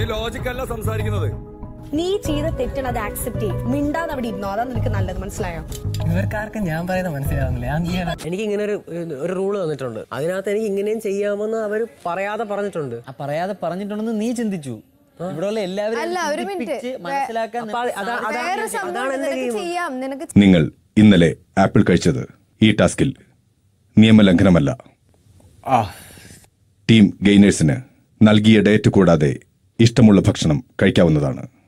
നീ ലോജിക്കല്ല സംസാരിക്കുന്നത് നീ ചെയ്ത തെറ്റിന് അത് ആക്സെപ്റ്റ് ചെയ്യും മിണ്ടാതെ അവിടെ ഇരുന്നോ അതാ നിനക്ക് നല്ലത് മനസ്സിലായോ ഇവർക്കാർക്കും ഞാൻ പറയുന്നത് മനസ്സിലാവുന്നില്ല ഞാൻ എന്ത് ചെയ്യാനാ? എനിക്ക് ഇങ്ങനെ ഒരു ഒരു റൂള് തന്നിട്ടുണ്ട് അതിനകത്ത് എനിക്ക് ഇങ്ങനെയും ചെയ്യാമെന്ന് അവർ പറയാതെ പറഞ്ഞിട്ടുണ്ട് ആ പറയാതെ പറഞ്ഞിട്ടുണ്ടെന്ന് നീ ചിന്തിച്ചു ഇവിടെയുള്ള എല്ലാവരും അല്ല, ഒരു minute. ചിന്തിപ്പിച്ച് മനസ്സിലാക്കാൻ അപ്പൊ അത് അതാ- അതാ- വേറെ സംഭവം അതാണ് എന്റെ നിനക്ക് ഗെയിം ചെയ്യാം നിനക്ക് നിങ്ങൾ ഇന്നലെ ആപ്പിൾ കഴിച്ചത് ഈ ടാസ്കിൽ നിയമലംഘനമല്ല ടീം ഗെയിനേഴ്സിന് നൽകിയ ഡയറ്റ് കൂടാതെ ഇഷ്ടമുള്ള ഭക്ഷണം കഴിക്കാവുന്നതാണ്